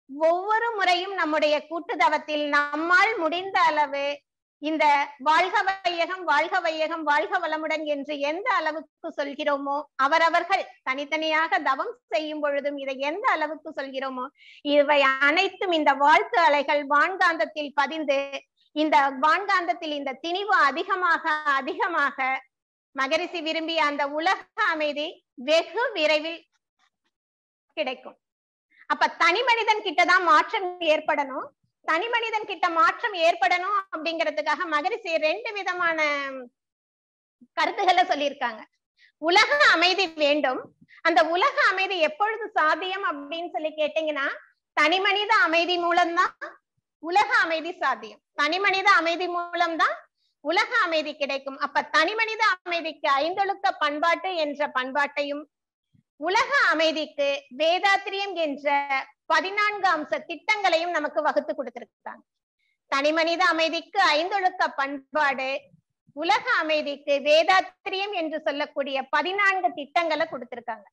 ஒவ்வொரு முறையும் நம்முடைய கூட்டுதவத்தில் நம்மால் முடிந்த அளவு இந்த வாழ்க வையகம் வாழ்க வையகம் வாழ்க வளமுடன் என்று எந்த அளவுக்கு சொல்கிறோமோ அவரவர்கள் தனித்தனியாக தவம் செய்யும் பொழுதும் இதை எந்த அளவுக்கு சொல்கிறோமோ இவை அனைத்தும் இந்த வாழ்த்து அலைகள் வான்காந்தத்தில் பதிந்து இந்த வான்காந்தத்தில் இந்த திணிவு அதிகமாக அதிகமாக மகரிஷி விரும்பிய அந்த உலக அமைதி வெகு விரைவில் கிடைக்கும் அப்ப தனி மனிதன் கிட்டதான் மாற்றம் ஏற்படணும் தனி மனிதன் கிட்ட மாற்றம் ஏற்படணும் அப்படிங்கிறதுக்காக மகரிஷி ரெண்டு விதமான கருத்துக்களை சொல்லியிருக்காங்க உலக அமைதி வேண்டும் அந்த உலக அமைதி எப்பொழுது சாத்தியம் அப்படின்னு சொல்லி கேட்டீங்கன்னா தனி மனித அமைதி மூலம்தான் உலக அமைதி சாத்தியம் தனி மனித அமைதி மூலம்தான் உலக அமைதி கிடைக்கும் அப்ப தனி மனித அமைதிக்கு ஐந்தொழுக்க பண்பாட்டு என்ற பண்பாட்டையும் உலக அமைதிக்கு வேதாத்திரியம் என்ற பதினான்கு அம்ச திட்டங்களையும் நமக்கு வகுத்து கொடுத்திருக்காங்க தனி மனித அமைதிக்கு ஐந்தொழுக்க பண்பாடு உலக அமைதிக்கு வேதாத்திரியம் என்று சொல்லக்கூடிய பதினான்கு திட்டங்களை கொடுத்திருக்காங்க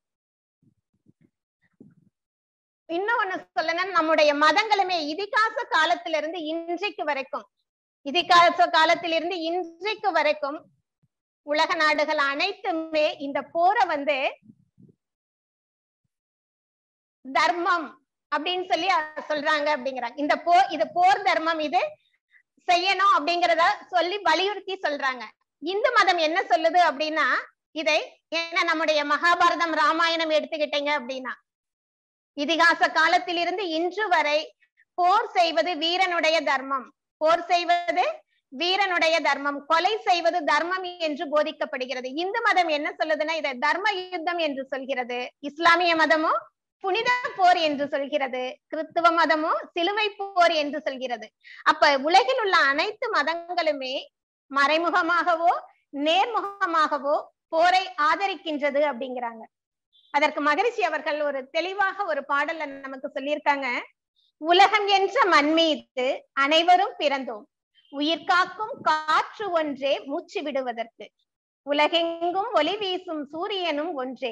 இன்னொன்னு சொல்லணும்னா நம்முடைய மதங்களுமே இதிகாச காலத்திலிருந்து இன்றைக்கு வரைக்கும் இதிகாச காலத்திலிருந்து இன்றைக்கு வரைக்கும் உலக நாடுகள் அனைத்துமே இந்த போரை வந்து தர்மம் அப்படின்னு சொல்லி சொல்றாங்க அப்படிங்கிறாங்க இந்த போர் இது போர் தர்மம் இது செய்யணும் அப்படிங்கறத சொல்லி வலியுறுத்தி சொல்றாங்க இந்து மதம் என்ன சொல்லுது அப்படின்னா இதை ஏன்னா நம்முடைய மகாபாரதம் ராமாயணம் எடுத்துக்கிட்டீங்க அப்படின்னா இதிகாச காலத்திலிருந்து இன்று வரை போர் செய்வது வீரனுடைய தர்மம் போர் செய்வது வீரனுடைய தர்மம் கொலை செய்வது தர்மம் என்று போதிக்கப்படுகிறது இந்து மதம் என்ன சொல்லுதுன்னா இதை தர்ம யுத்தம் என்று சொல்கிறது இஸ்லாமிய மதமோ புனித போர் என்று சொல்கிறது கிறிஸ்துவ மதமோ சிலுவை போர் என்று சொல்கிறது அப்ப உலகில் உள்ள அனைத்து மதங்களுமே மறைமுகமாகவோ நேர்முகமாகவோ போரை ஆதரிக்கின்றது அப்படிங்கிறாங்க அதற்கு மகரிஷி அவர்கள் ஒரு தெளிவாக ஒரு பாடல்ல நமக்கு சொல்லியிருக்காங்க உலகம் என்ற மண் மீது அனைவரும் பிறந்தோம் உயிர் காக்கும் காற்று ஒன்றே மூச்சு விடுவதற்கு உலகெங்கும் ஒளி வீசும் சூரியனும் ஒன்றே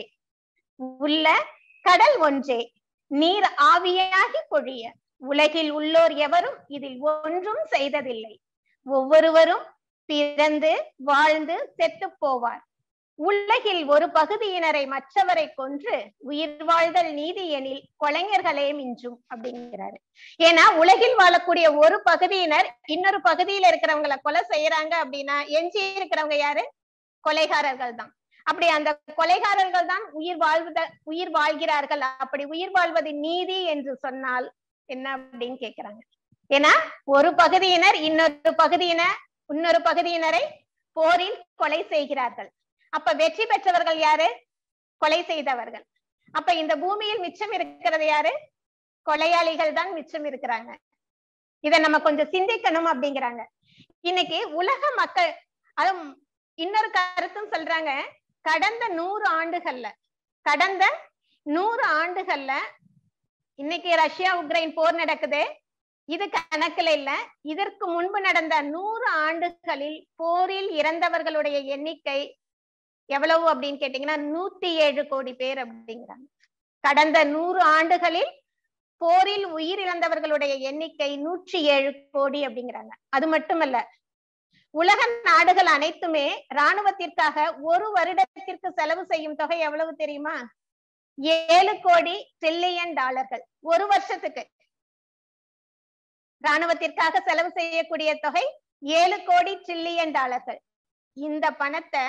உள்ள கடல் ஒன்றே நீர் ஆவியாகி பொழிய உலகில் உள்ளோர் எவரும் இதில் ஒன்றும் செய்ததில்லை ஒவ்வொருவரும் பிறந்து வாழ்ந்து செத்து போவார் உலகில் ஒரு பகுதியினரை மற்றவரை கொன்று உயிர் வாழ்தல் நீதி எனில் கொலைஞர்களே மிஞ்சும் அப்படிங்கிறாரு ஏன்னா உலகில் வாழக்கூடிய ஒரு பகுதியினர் இன்னொரு பகுதியில இருக்கிறவங்களை கொலை செய்யறாங்க அப்படின்னா எஞ்சி இருக்கிறவங்க யாரு கொலைகாரர்கள் தான் அப்படி அந்த கொலைகாரர்கள் தான் உயிர் வாழ்வத உயிர் வாழ்கிறார்கள் அப்படி உயிர் வாழ்வது நீதி என்று சொன்னால் என்ன அப்படின்னு கேக்குறாங்க ஏன்னா ஒரு பகுதியினர் இன்னொரு பகுதியினர் இன்னொரு பகுதியினரை போரில் கொலை செய்கிறார்கள் அப்ப வெற்றி பெற்றவர்கள் யாரு கொலை செய்தவர்கள் அப்ப இந்த பூமியில் மிச்சம் இருக்கிறது யாரு கொலையாளிகள் தான் மிச்சம் இருக்கிறாங்க இத நம்ம கொஞ்சம் சிந்திக்கணும் அப்படிங்கிறாங்க இன்னைக்கு உலக மக்கள் அதுவும் இன்னொரு கருத்தும் சொல்றாங்க கடந்த நூறு ஆண்டுகள்ல கடந்த நூறு ஆண்டுகள்ல இன்னைக்கு ரஷ்யா உக்ரைன் போர் நடக்குது இது கணக்குல இல்ல இதற்கு முன்பு நடந்த நூறு ஆண்டுகளில் போரில் இறந்தவர்களுடைய எண்ணிக்கை எவ்வளவு அப்படின்னு கேட்டீங்கன்னா நூத்தி ஏழு கோடி பேர் அப்படிங்கிறாங்க கடந்த நூறு ஆண்டுகளில் போரில் உயிர் இழந்தவர்களுடைய எண்ணிக்கை நூற்றி ஏழு கோடி அப்படிங்கிறாங்க அது மட்டுமல்ல உலக நாடுகள் அனைத்துமே ராணுவத்திற்காக ஒரு வருடத்திற்கு செலவு செய்யும் தொகை எவ்வளவு தெரியுமா ஏழு கோடி ட்ரில்லியன் டாலர்கள் ஒரு வருஷத்துக்கு ராணுவத்திற்காக செலவு செய்யக்கூடிய தொகை ஏழு கோடி ட்ரில்லியன் டாலர்கள் இந்த பணத்தை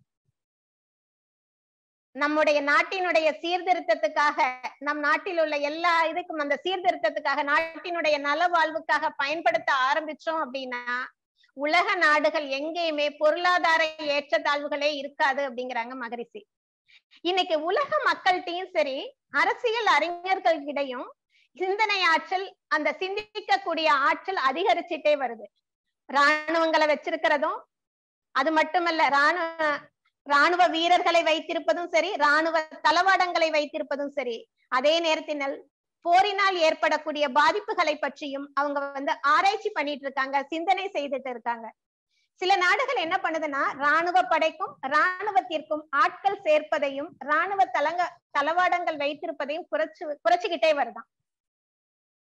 நம்முடைய நாட்டினுடைய சீர்திருத்தத்துக்காக நம் நாட்டில் உள்ள எல்லா இதுக்கும் அந்த சீர்திருத்தத்துக்காக நாட்டினுடைய நல வாழ்வுக்காக பயன்படுத்த ஆரம்பிச்சோம் அப்படின்னா உலக நாடுகள் எங்கேயுமே பொருளாதார ஏற்றத்தாழ்வுகளே இருக்காது அப்படிங்கிறாங்க மகரிஷி இன்னைக்கு உலக மக்கள்கிட்டயும் சரி அரசியல் அறிஞர்களிடையும் சிந்தனை ஆற்றல் அந்த சிந்திக்கக்கூடிய ஆற்றல் அதிகரிச்சுட்டே வருது ராணுவங்களை வச்சிருக்கிறதும் அது மட்டுமல்ல ராணுவ ராணுவ வீரர்களை வைத்திருப்பதும் சரி ராணுவ தளவாடங்களை வைத்திருப்பதும் சரி அதே நேரத்தினால் போரினால் ஏற்படக்கூடிய பாதிப்புகளை பற்றியும் அவங்க வந்து ஆராய்ச்சி பண்ணிட்டு இருக்காங்க சிந்தனை செய்துட்டு இருக்காங்க சில நாடுகள் என்ன பண்ணுதுன்னா ராணுவ படைக்கும் ராணுவத்திற்கும் ஆட்கள் சேர்ப்பதையும் ராணுவ தலங்க தளவாடங்கள் வைத்திருப்பதையும் குறைச்சு குறைச்சுக்கிட்டே வருதான்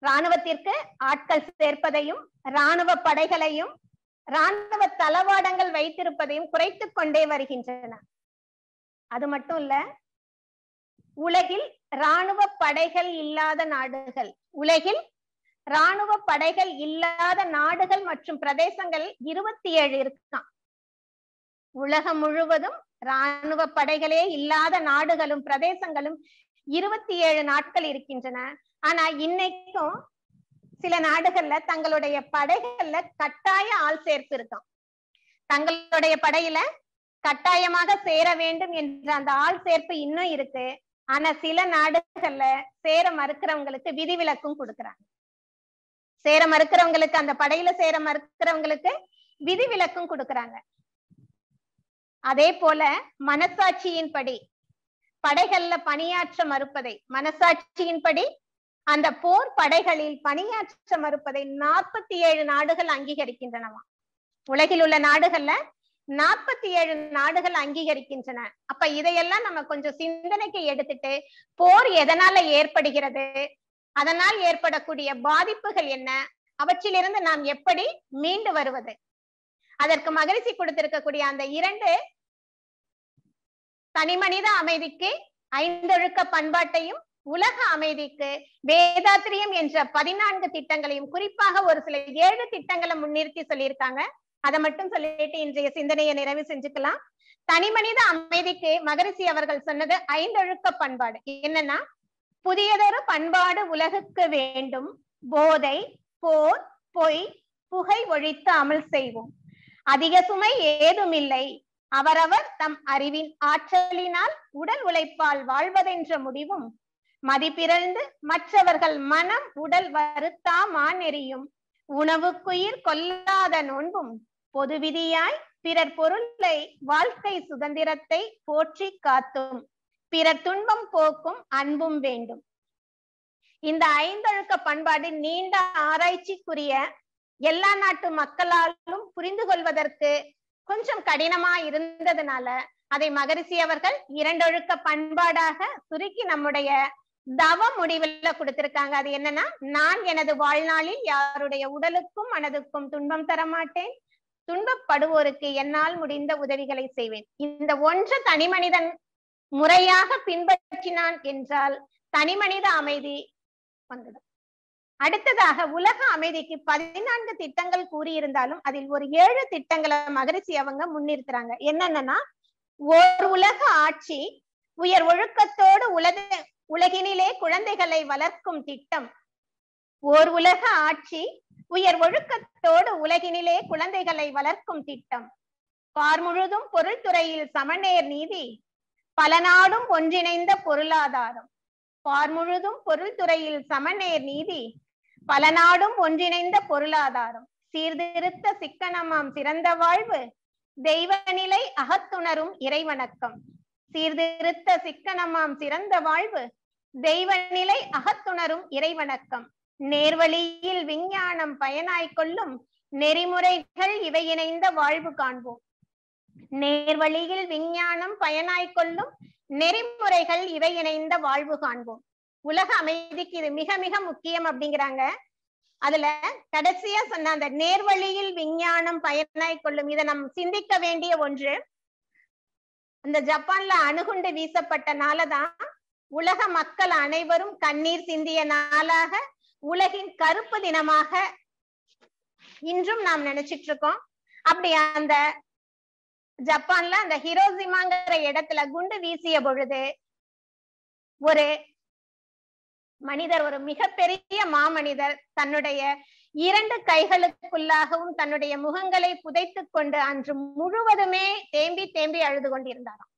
ராணுவத்திற்கு ஆட்கள் சேர்ப்பதையும் ராணுவ படைகளையும் ராணுவ தளவாடங்கள் வைத்திருப்பதையும் குறைத்துக் கொண்டே வருகின்றன அது மட்டும் இல்ல உலகில் ராணுவ படைகள் இல்லாத நாடுகள் உலகில் ராணுவ படைகள் இல்லாத நாடுகள் மற்றும் பிரதேசங்கள் இருபத்தி ஏழு இருக்கான் உலகம் முழுவதும் ராணுவ படைகளே இல்லாத நாடுகளும் பிரதேசங்களும் இருபத்தி ஏழு நாட்கள் இருக்கின்றன ஆனா இன்னைக்கும் சில நாடுகள்ல தங்களுடைய படைகள்ல கட்டாய ஆள் சேர்ப்பு இருக்கும் தங்களுடைய படையில கட்டாயமாக சேர வேண்டும் என்ற அந்த ஆள் சேர்ப்பு இன்னும் இருக்கு ஆனா சில நாடுகள்ல சேர மறுக்கிறவங்களுக்கு விதிவிலக்கும் கொடுக்கறாங்க சேர மறுக்கிறவங்களுக்கு அந்த படையில சேர மறுக்கிறவங்களுக்கு விதிவிலக்கும் கொடுக்கறாங்க அதே போல மனசாட்சியின்படி படைகள்ல பணியாற்ற மறுப்பதை மனசாட்சியின்படி அந்த போர் படைகளில் பணியாற்ற மறுப்பதை நாற்பத்தி ஏழு நாடுகள் அங்கீகரிக்கின்றனவா உலகில் உள்ள நாடுகள்ல நாற்பத்தி ஏழு நாடுகள் அங்கீகரிக்கின்றன அப்ப இதையெல்லாம் நம்ம கொஞ்சம் சிந்தனைக்கு எடுத்துட்டு போர் எதனால ஏற்படுகிறது அதனால் ஏற்படக்கூடிய பாதிப்புகள் என்ன அவற்றிலிருந்து நாம் எப்படி மீண்டு வருவது அதற்கு மகிழ்ச்சி கொடுத்திருக்கக்கூடிய அந்த இரண்டு தனிமனித அமைதிக்கு ஐந்தொழுக்க பண்பாட்டையும் உலக அமைதிக்கு வேதாத்திரியம் என்ற பதினான்கு திட்டங்களையும் குறிப்பாக ஒரு சில ஏழு திட்டங்களை முன்னிறுத்தி சொல்லியிருக்காங்க அதை மட்டும் சொல்லிட்டு இன்றைய சிந்தனையை நிறைவு செஞ்சுக்கலாம் தனிமனித அமைதிக்கு மகரிஷி அவர்கள் சொன்னது ஐந்தொழுக்க பண்பாடு என்னன்னா புதியதொரு பண்பாடு உலகுக்கு வேண்டும் போதை போர் பொய் புகை ஒழித்து அமல் செய்வோம் அதிக சுமை ஏதுமில்லை அவரவர் தம் அறிவின் ஆற்றலினால் உடல் உழைப்பால் வாழ்வதென்ற முடிவும் மதிப்பிறந்து மற்றவர்கள் மனம் உடல் வருத்தா மாநெறியும் உணவுக்குயிர் கொல்லாத நோன்பும் பொது விதியாய் பிறர் பொருளை வாழ்க்கை சுதந்திரத்தை போற்றி காத்தும் பிறர் துன்பம் போக்கும் அன்பும் வேண்டும் இந்த ஐந்தழுக்க பண்பாடு நீண்ட ஆராய்ச்சிக்குரிய எல்லா நாட்டு மக்களாலும் புரிந்து கொள்வதற்கு கொஞ்சம் கடினமா இருந்ததுனால அதை மகரிஷி அவர்கள் இரண்டொழுக்க பண்பாடாக சுருக்கி நம்முடைய தவ முடிவுல கொடுத்திருக்காங்க அது என்னன்னா நான் எனது வாழ்நாளில் யாருடைய உடலுக்கும் மனதுக்கும் துன்பம் தர மாட்டேன் துன்பப்படுவோருக்கு என்னால் முடிந்த உதவிகளை செய்வேன் இந்த ஒன்று தனி மனிதன் முறையாக பின்பற்றினான் என்றால் தனி மனித அமைதி வந்துடும் அடுத்ததாக உலக அமைதிக்கு பதினான்கு திட்டங்கள் கூறியிருந்தாலும் அதில் ஒரு ஏழு திட்டங்களை மகரிஷி அவங்க முன்னிறுத்துறாங்க என்னென்னா ஓர் உலக ஆட்சி உயர் ஒழுக்கத்தோடு உலக உலகினிலே குழந்தைகளை வளர்க்கும் திட்டம் ஓர் உலக ஆட்சி உயர் ஒழுக்கத்தோடு உலகினிலே குழந்தைகளை வளர்க்கும் திட்டம் பார் முழுதும் பொருள் துறையில் சமநேர் நீதி பல நாடும் ஒன்றிணைந்த பொருளாதாரம் பார் முழுதும் பொருள் துறையில் சமநேர் நீதி பல நாடும் ஒன்றிணைந்த பொருளாதாரம் சீர்திருத்த சிக்கனமாம் சிறந்த வாழ்வு தெய்வநிலை அகத்துணரும் இறைவணக்கம் சீர்திருத்த சிக்கனமாம் சிறந்த வாழ்வு தெய்வநிலை அகத்துணரும் இறைவணக்கம் நேர்வழியில் விஞ்ஞானம் பயனாய் கொள்ளும் நெறிமுறைகள் இவை இணைந்த வாழ்வு காண்போம் நேர்வழியில் விஞ்ஞானம் பயனாய் கொள்ளும் நெறிமுறைகள் இவை இணைந்த வாழ்வு காண்போம் உலக அமைதிக்கு இது மிக மிக முக்கியம் அப்படிங்கிறாங்க அதுல கடைசியா சொன்ன அந்த நேர்வழியில் விஞ்ஞானம் பயனாய் கொள்ளும் இதை நாம் சிந்திக்க வேண்டிய ஒன்று இந்த ஜப்பான்ல அணுகுண்டு வீசப்பட்ட நாளதான் உலக மக்கள் அனைவரும் கண்ணீர் சிந்திய நாளாக உலகின் கருப்பு தினமாக இன்றும் நாம் நினைச்சிட்டு இருக்கோம் அப்படி அந்த ஜப்பான்ல அந்த ஹிரோசிமாங்கிற இடத்துல குண்டு வீசிய பொழுது ஒரு மனிதர் ஒரு மிகப்பெரிய மாமனிதர் தன்னுடைய இரண்டு கைகளுக்குள்ளாகவும் தன்னுடைய முகங்களை புதைத்துக் கொண்டு அன்று முழுவதுமே தேம்பி தேம்பி அழுது கொண்டிருந்தாராம்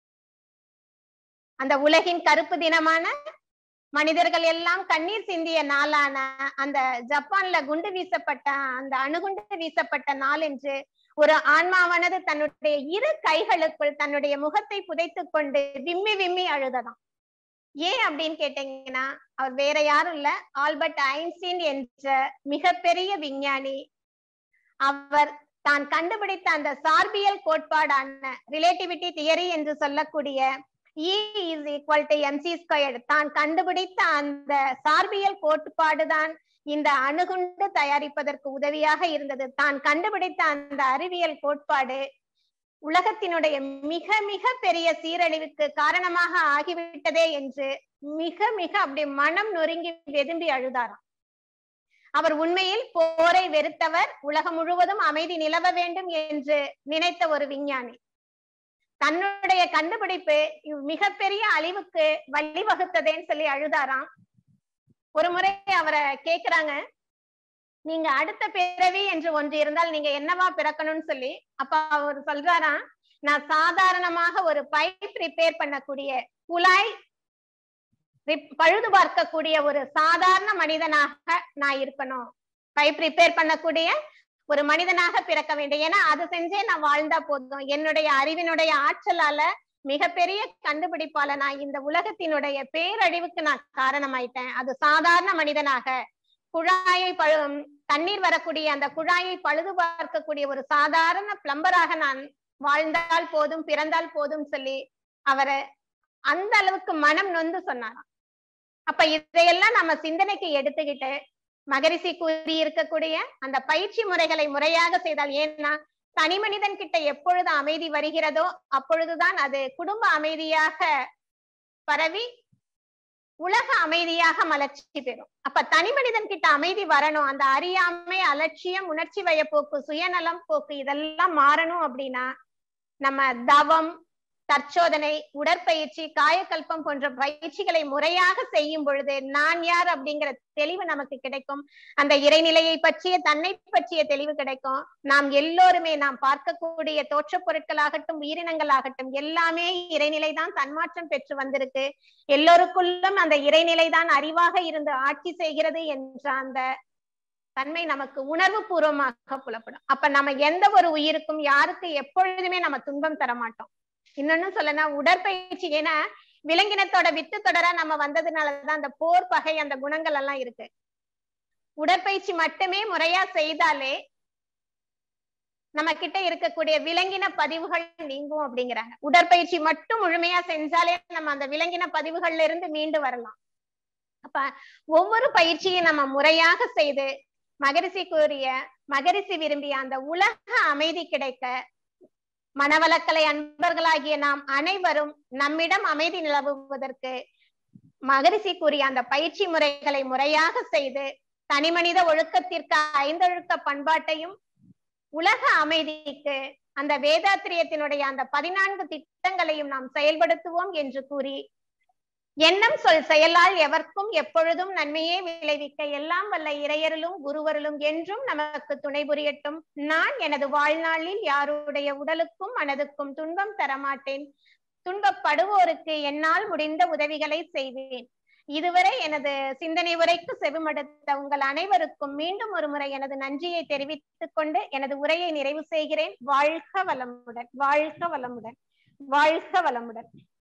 அந்த உலகின் கருப்பு தினமான மனிதர்கள் எல்லாம் கண்ணீர் சிந்திய நாளான அந்த ஜப்பான்ல குண்டு வீசப்பட்ட அந்த அணுகுண்டு வீசப்பட்ட நாள் என்று ஒரு ஆன்மாவானது தன்னுடைய இரு கைகளுக்குள் தன்னுடைய முகத்தை புதைத்துக் கொண்டு விம்மி விம்மி அழுததாம் ஏன் அப்படின்னு கேட்டீங்கன்னா அவர் வேற யாரும் இல்ல ஆல்பர்ட் ஐன்ஸ்டீன் என்ற மிகப்பெரிய விஞ்ஞானி அவர் தான் கண்டுபிடித்த அந்த சார்பியல் கோட்பாடான ரிலேட்டிவிட்டி தியரி என்று சொல்லக்கூடிய E is equal to MC squared தான் கண்டுபிடித்த அந்த சார்பியல் கோட்பாடுதான் இந்த அணுகுண்டு தயாரிப்பதற்கு உதவியாக இருந்தது தான் கண்டுபிடித்த அந்த அறிவியல் கோட்பாடு உலகத்தினுடைய மிக மிக பெரிய சீரழிவுக்கு காரணமாக ஆகிவிட்டதே என்று மிக மிக அப்படி மனம் நொறுங்கி வெதும்பி அழுதாராம் அவர் உண்மையில் போரை வெறுத்தவர் உலகம் முழுவதும் அமைதி நிலவ வேண்டும் என்று நினைத்த ஒரு விஞ்ஞானி தன்னுடைய கண்டுபிடிப்பு மிகப்பெரிய அழிவுக்கு வழிவகுத்ததேன்னு சொல்லி அழுதாராம் ஒரு முறை அவரை கேக்குறாங்க நீங்க அடுத்த பிறவி என்று ஒன்று இருந்தால் நீங்க என்னவா பிறக்கணும்னு சொல்லி அப்ப அவர் சொல்றாராம் நான் சாதாரணமாக ஒரு பைப் ரிப்பேர் பண்ணக்கூடிய குழாய் பழுது பார்க்கக்கூடிய ஒரு சாதாரண மனிதனாக நான் இருக்கணும் பைப் ரிப்பேர் பண்ணக்கூடிய ஒரு மனிதனாக பிறக்க வேண்டும் ஏன்னா அது செஞ்சே நான் வாழ்ந்தா போதும் என்னுடைய அறிவினுடைய ஆற்றலால மிகப்பெரிய கண்டுபிடிப்பால நான் இந்த உலகத்தினுடைய பேரழிவுக்கு நான் காரணமாயிட்டேன் அது சாதாரண மனிதனாக குழாயை பழு தண்ணீர் வரக்கூடிய அந்த குழாயை பழுது பார்க்கக்கூடிய ஒரு சாதாரண பிளம்பராக நான் வாழ்ந்தால் போதும் பிறந்தால் போதும் சொல்லி அவரை அந்த அளவுக்கு மனம் நொந்து சொன்னாராம் அப்ப இதையெல்லாம் நம்ம சிந்தனைக்கு எடுத்துக்கிட்டு மகரிஷி கூறி இருக்கக்கூடிய அந்த பயிற்சி முறைகளை முறையாக செய்தால் ஏன்னா தனி மனிதன் கிட்ட எப்பொழுது அமைதி வருகிறதோ அப்பொழுதுதான் அது குடும்ப அமைதியாக பரவி உலக அமைதியாக மலர்ச்சி பெறும் அப்ப தனி மனிதன் கிட்ட அமைதி வரணும் அந்த அறியாமை அலட்சியம் உணர்ச்சி வயப்போக்கு சுயநலம் போக்கு இதெல்லாம் மாறணும் அப்படின்னா நம்ம தவம் தற்சோதனை உடற்பயிற்சி காயக்கல்பம் போன்ற பயிற்சிகளை முறையாக செய்யும் பொழுது நான் யார் அப்படிங்கிற தெளிவு நமக்கு கிடைக்கும் அந்த இறைநிலையை பற்றிய தன்னை பற்றிய தெளிவு கிடைக்கும் நாம் எல்லோருமே நாம் பார்க்கக்கூடிய தோற்றப் பொருட்களாகட்டும் உயிரினங்களாகட்டும் எல்லாமே இறைநிலை தான் தன்மாற்றம் பெற்று வந்திருக்கு எல்லோருக்குள்ளும் அந்த இறைநிலை தான் அறிவாக இருந்து ஆட்சி செய்கிறது என்ற அந்த தன்மை நமக்கு உணர்வு பூர்வமாக புலப்படும் அப்ப நம்ம எந்த ஒரு உயிருக்கும் யாருக்கு எப்பொழுதுமே நம்ம துன்பம் தர மாட்டோம் இன்னொன்னு சொல்லனா உடற்பயிற்சி ஏன்னா விலங்கினத்தோட வித்து தொடரா நம்ம வந்ததுனாலதான் அந்த போர் பகை அந்த குணங்கள் எல்லாம் இருக்கு உடற்பயிற்சி மட்டுமே முறையா செய்தாலே நம்ம கிட்ட இருக்கக்கூடிய விலங்கின பதிவுகள் நீங்கும் அப்படிங்கிறாங்க உடற்பயிற்சி மட்டும் முழுமையா செஞ்சாலே நம்ம அந்த விலங்கின பதிவுகள்ல இருந்து மீண்டு வரலாம் அப்ப ஒவ்வொரு பயிற்சியும் நம்ம முறையாக செய்து மகரிஷி கூறிய மகரிஷி விரும்பிய அந்த உலக அமைதி கிடைக்க மனவளக்கலை அன்பர்களாகிய நாம் அனைவரும் நம்மிடம் அமைதி நிலவுவதற்கு மகரிஷி கூறிய அந்த பயிற்சி முறைகளை முறையாக செய்து தனிமனித ஒழுக்கத்திற்கு ஐந்தொழுக்க பண்பாட்டையும் உலக அமைதிக்கு அந்த வேதாத்திரியத்தினுடைய அந்த பதினான்கு திட்டங்களையும் நாம் செயல்படுத்துவோம் என்று கூறி எண்ணம் சொல் செயலால் எவர்க்கும் எப்பொழுதும் நன்மையே விளைவிக்க எல்லாம் வல்ல இறையருளும் குருவருளும் என்றும் நமக்கு துணை புரியட்டும் நான் எனது வாழ்நாளில் யாருடைய உடலுக்கும் மனதுக்கும் துன்பம் தரமாட்டேன் துன்பப்படுவோருக்கு என்னால் முடிந்த உதவிகளை செய்வேன் இதுவரை எனது சிந்தனை உரைக்கு செவிமடுத்த உங்கள் அனைவருக்கும் மீண்டும் ஒரு முறை எனது நன்றியை தெரிவித்துக் கொண்டு எனது உரையை நிறைவு செய்கிறேன் வாழ்க வளமுடன் வாழ்க வளமுடன் வாழ்க வளமுடன்